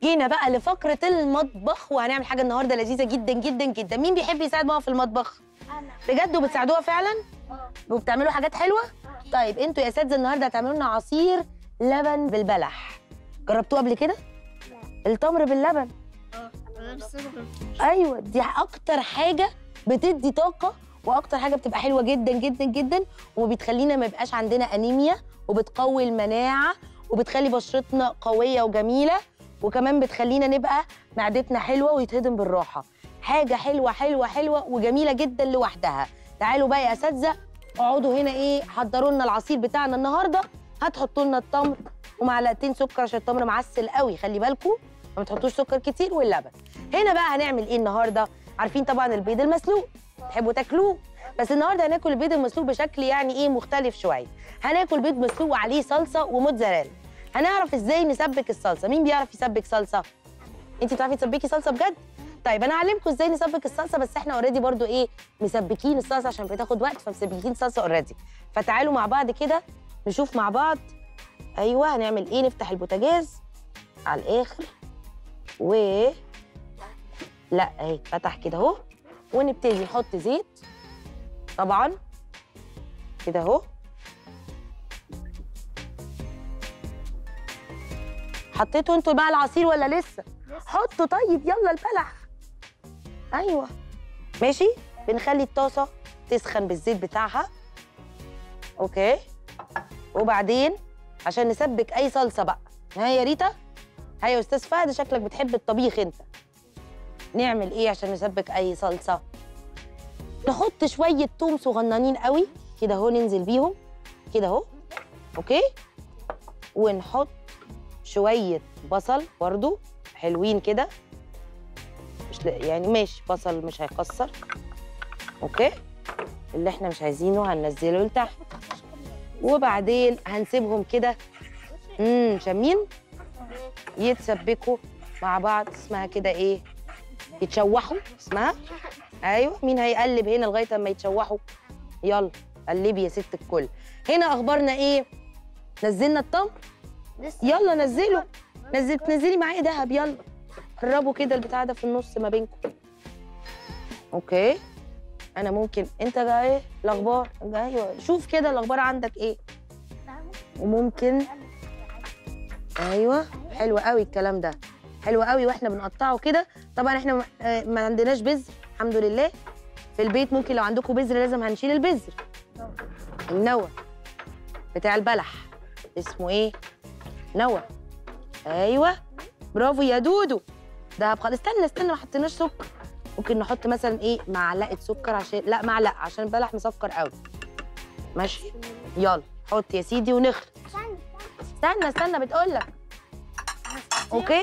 جينا بقى لفقره المطبخ وهنعمل حاجه النهارده لذيذه جدا جدا جدا مين بيحب يساعد ماما في المطبخ انا بجد وبتساعدوها فعلا اه وبتعملوا حاجات حلوه طيب انتوا يا اساتذه النهارده هتعملوا لنا عصير لبن بالبلح جربتوه قبل كده التمر باللبن اه انا بس ايوه دي اكتر حاجه بتدي طاقه واكتر حاجه بتبقى حلوه جدا جدا جدا وبتخلينا ما يبقاش عندنا انيميا وبتقوي المناعه وبتخلي بشرتنا قويه وجميله وكمان بتخلينا نبقى معدتنا حلوه ويتهضم بالراحه حاجه حلوه حلوه حلوه وجميله جدا لوحدها تعالوا بقى يا اساتذه اقعدوا هنا ايه حضروا لنا العصير بتاعنا النهارده هتحطوا لنا التمر ومعلقتين سكر عشان التمر معسل قوي خلي بالكم ما تحطوش سكر كتير واللبن هنا بقى هنعمل ايه النهارده عارفين طبعا البيض المسلوق تحبوا تاكلوه بس النهارده هناكل البيض المسلوق بشكل يعني ايه مختلف شويه هناكل بيض مسلوق وعليه صلصه وموتزاريلا هنعرف ازاي نسبك الصلصه مين بيعرف يسبك صلصه انت بتعرفي تسبكي صلصه بجد طيب انا هعلمكم ازاي نسبك الصلصه بس احنا اوريدي برضو ايه مسبكين الصلصه عشان بتاخد وقت فمسبكين الصلصه اوريدي فتعالوا مع بعض كده نشوف مع بعض ايوه هنعمل ايه نفتح البوتاجاز على الاخر و لا اهي فتح كده اهو ونبتدي نحط زيت طبعا كده اهو حطيتوا انتوا بقى العصير ولا لسه حطوا طيب يلا البلح ايوه ماشي بنخلي الطاسه تسخن بالزيت بتاعها اوكي وبعدين عشان نسبك اي صلصه بقى ها يا ريتا ها يا استاذ فهد شكلك بتحب الطبيخ انت نعمل ايه عشان نسبك اي صلصه نحط شويه توم صغننين قوي كده اهو ننزل بيهم كده اهو اوكي ونحط شويه بصل برضو حلوين كده مش ل- يعني ماشي بصل مش هيكسر اوكي اللي احنا مش عايزينه هننزله لتحت وبعدين هنسيبهم كده امم شامين يتسبكوا مع بعض اسمها كده ايه يتشوحوا اسمها ايوه مين هيقلب هنا لغايه اما يتشوحوا يلا قلبي يا ست الكل هنا اخبارنا ايه نزلنا التمر لسه يلا نزلوا نزل تنزلي معايا دهب يلا قربوا كده البتاع ده في النص ما بينكم اوكي انا ممكن انت بقى ايه الاخبار ايوه شوف كده الاخبار عندك ايه وممكن ايوه حلو قوي الكلام ده حلو قوي واحنا بنقطعه كده طبعا احنا ما- آه، ما عندناش بذر الحمد لله في البيت ممكن لو عندكم بذر لازم هنشيل البذر النوى بتاع البلح اسمه ايه نوى ايوه برافو يا دودو ده خلاص استنى استنى ما حطيناش سكر ممكن نحط مثلا ايه معلقه سكر عشان لا معلقه عشان البلح مسكر قوي ماشي يلا حط يا سيدي ونخلط استنى استنى بتقول لك اوكي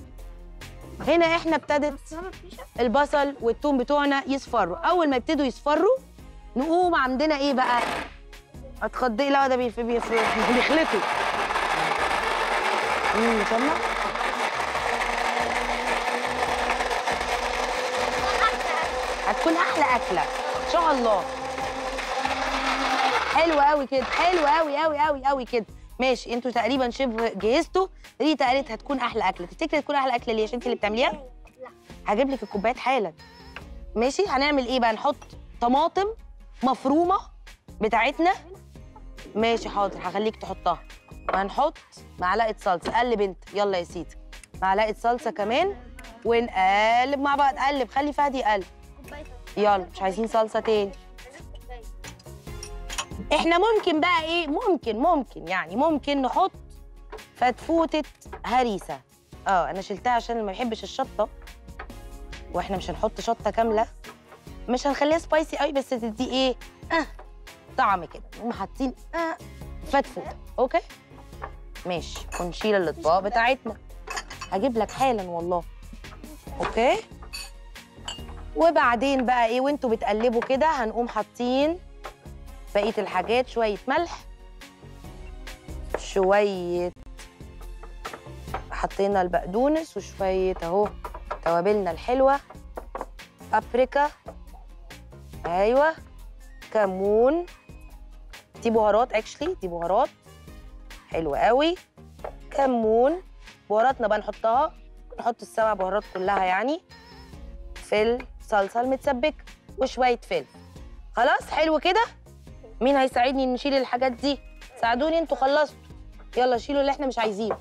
هنا احنا ابتدت البصل والثوم بتوعنا يصفروا اول ما يبتدوا يصفروا نقوم عندنا ايه بقى اتخضي لا ده بيف- بيف- بيخلطوا امم سامع هتكون احلى اكله ان شاء الله حلو قوي كده حلو قوي قوي قوي قوي كده ماشي انتوا تقريبا شبه جهزتوا ريتا قالت هتكون احلى اكله تفتكري تكون احلى اكله ليه عشان انت اللي بتعمليها لا هجيب لك الكوبايات حالا ماشي هنعمل ايه بقى نحط طماطم مفرومه بتاعتنا ماشي حاضر هخليك تحطها وهنحط معلقه صلصه قلب انت يلا يا سيدي معلقه صلصه كمان ونقلب مع بعض قلب خلي فهد يقلب يلا مش عايزين صلصه تاني احنا ممكن بقى ايه ممكن ممكن يعني ممكن نحط فتفوته هريسه اه انا شلتها عشان ما بحبش الشطه واحنا مش هنحط شطه كامله مش هنخليها سبايسي قوي بس تدي ايه اه طعم كده نقوم حاطين اه فتفوته اوكي ماشي ونشيل الاطباق بتاعتنا هجيب لك حالا والله اوكي وبعدين بقى ايه وانتوا بتقلبوا كده هنقوم حاطين بقيه الحاجات شويه ملح شويه حطينا البقدونس وشويه اهو توابلنا الحلوه بابريكا ايوه كمون دي بهارات اكشلي دي بهارات حلوه قوي كمون بهاراتنا بقى نحطها نحط السبع بهارات كلها يعني في الصلصه المتسبكه وشويه فلفل خلاص حلو كده مين هيساعدني نشيل الحاجات دي ساعدوني انتوا خلصتوا يلا شيلوا اللي احنا مش عايزينه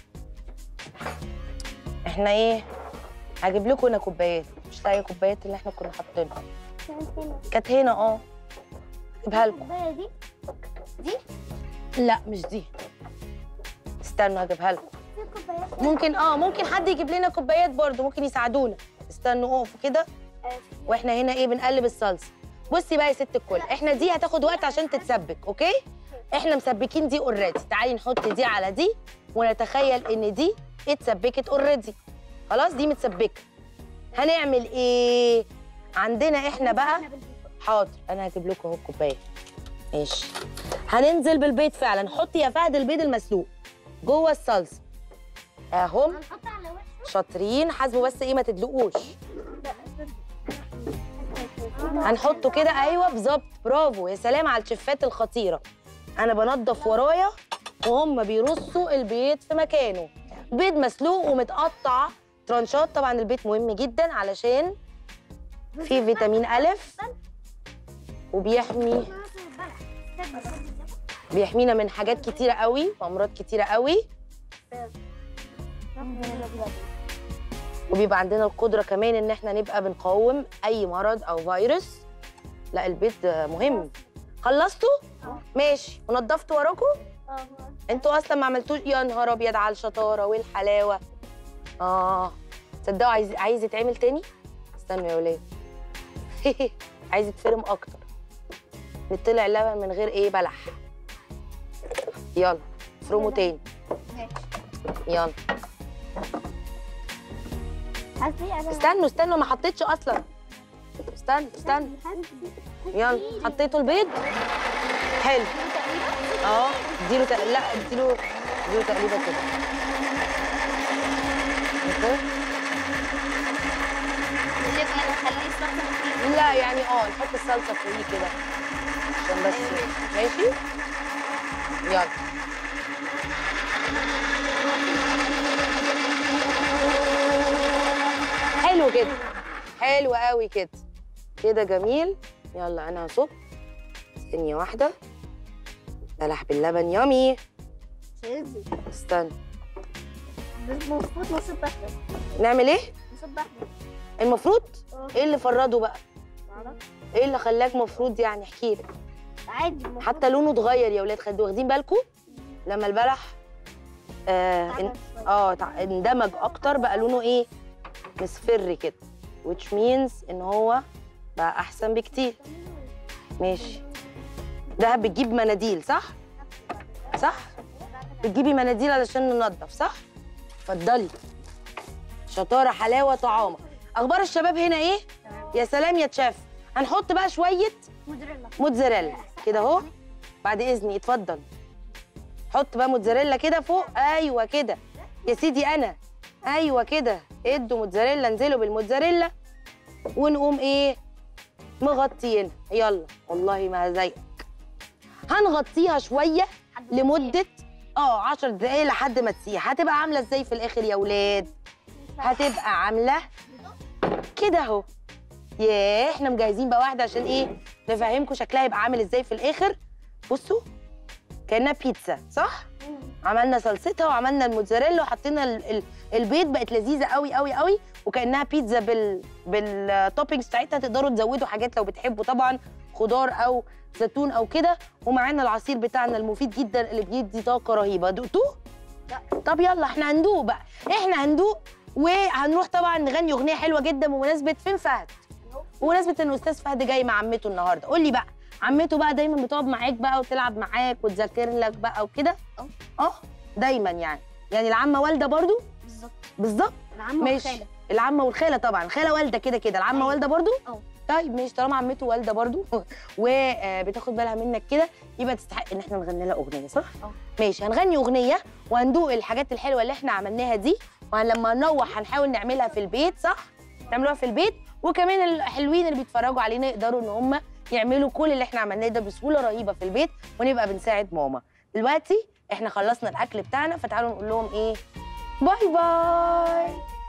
احنا ايه هجيب لكم هنا كوبايات مش لاقيه كوبايات اللي احنا كنا حاطينها كانت هنا اه اجيبها لكم الكوبايه دي لا مش دي استنوا هجيبها لكم في كوبايات ممكن اه ممكن حد يجيب لنا كوبايات برضو ممكن يساعدونا استنوا اقفوا كده واحنا هنا ايه بنقلب الصلصه بصي بقى يا ست الكل احنا دي هتاخد وقت عشان تتسبك اوكي احنا مسبكين دي اوريدي تعالي نحط دي على دي ونتخيل ان دي اتسبكت اوريدي خلاص دي متسبكه هنعمل ايه عندنا احنا بقى حاضر انا هجيب لكم اهو الكوبايه ماشي هننزل بالبيض فعلا حطي يا فهد البيض المسلوق جوه الصلصه اهم هنحط على وش شاطرين حاسبوا بس ايه ما تدلقوش هنحطه كده ايوه بالظبط برافو يا سلام على الشفات الخطيره انا بنضف ورايا وهم بيرصوا البيض في مكانه بيض مسلوق ومتقطع ترانشات طبعا البيض مهم جدا علشان فيه فيتامين الف وبيحمي بيحمينا من حاجات كتيره قوي وامراض كتيره قوي وبيبقى عندنا القدره كمان ان احنا نبقى بنقاوم اي مرض او فيروس لا البيض مهم خلصتوا ماشي ونضفتوا وراكم انتوا اصلا ما عملتوش يا نهار ابيض على الشطاره والحلاوه اه تصدقوا عايز عايز يتعمل تاني استنوا يا ولاد عايز يتفرم اكتر نطلع لبن من غير ايه بلح يلا افرموا تاني يلا استنوا استنوا ما حطيتش اصلا استنى استنى يلا حطيتوا البيض حلو اه اديله تق... لا اديله اديله تقليبه كده أوكي. لا يعني اه نحط الصلصه فوقيه كده عشان بس ماشي يلا حلو كده حلو قوي كده كده جميل يلا انا هصب ثانيه واحده بلح باللبن يامي استنى المفروض نصب احمر نعمل ايه نصب احمر المفروض ايه اللي فرده بقى معرفش. ايه اللي خلاك مفروض يعني احكي لي عادي المفروض حتى لونه اتغير يا ولاد خدوا واخدين بالكم لما البلح آه ان- تعبان شوية. اه تع- اندمج اكتر بقى لونه ايه مصفر كده which means ان هو بقى احسن بكتير ماشي دهب بتجيب مناديل صح صح بتجيبي مناديل علشان ننضف صح اتفضلي شطاره حلاوه طعامه اخبار الشباب هنا ايه يا سلام يا تشاف هنحط بقى شويه موزاريلا موتزاريلا كده اهو بعد اذني اتفضل حط بقى موتزاريلا كده فوق ايوه كده يا سيدي انا ايوه كده ادوا موتزاريلا انزلوا بالموتزاريلا ونقوم ايه مغطيينها يلا والله ما هزيقك هنغطيها شويه لمده اه 10 دقايق لحد ما تسيح هتبقى عامله ازاي في الاخر يا ولاد هتبقى عامله كده اهو ياه احنا مجهزين بقى واحده عشان ايه نفهمكم شكلها يبقى عامل ازاي في الاخر بصوا كانها بيتزا صح عملنا صلصتها وعملنا الموتزاريلا وحطينا ال ال البيض بقت لذيذه قوي قوي قوي وكانها بيتزا بال بالتوبينجز بتاعتها تقدروا تزودوا حاجات لو بتحبوا طبعا خضار او زيتون او كده ومعانا العصير بتاعنا المفيد جدا اللي بيدي طاقه رهيبه دقتوه لا. طب يلا احنا هندوق بقى احنا هندوق وهنروح طبعا نغني اغنيه حلوه جدا بمناسبه فين فهد بمناسبه ان الاستاذ فهد جاي مع عمته النهارده قول لي بقى عمته بقى دايما بتقعد معاك بقى وتلعب معاك وتذاكر لك بقى وكده اه. اه دايما يعني يعني العمه والده برضو بالظبط بالظبط العمة ماشي والخالة. العمه والخاله طبعا الخاله والده كده كده العمه أيوة. والده برضو اه. طيب ماشي طالما عمته والده برضو وبتاخد بالها منك كده يبقى تستحق ان احنا نغني لها اغنيه صح اه. ماشي هنغني اغنيه وهندوق الحاجات الحلوه اللي احنا عملناها دي ولما نروح هنحاول نعملها في البيت صح تعملوها في البيت وكمان الحلوين اللي بيتفرجوا علينا يقدروا ان هم يعملوا كل اللي احنا عملناه ده بسهوله رهيبه في البيت ونبقى بنساعد ماما دلوقتي احنا خلصنا الاكل بتاعنا فتعالوا نقول لهم ايه باي باي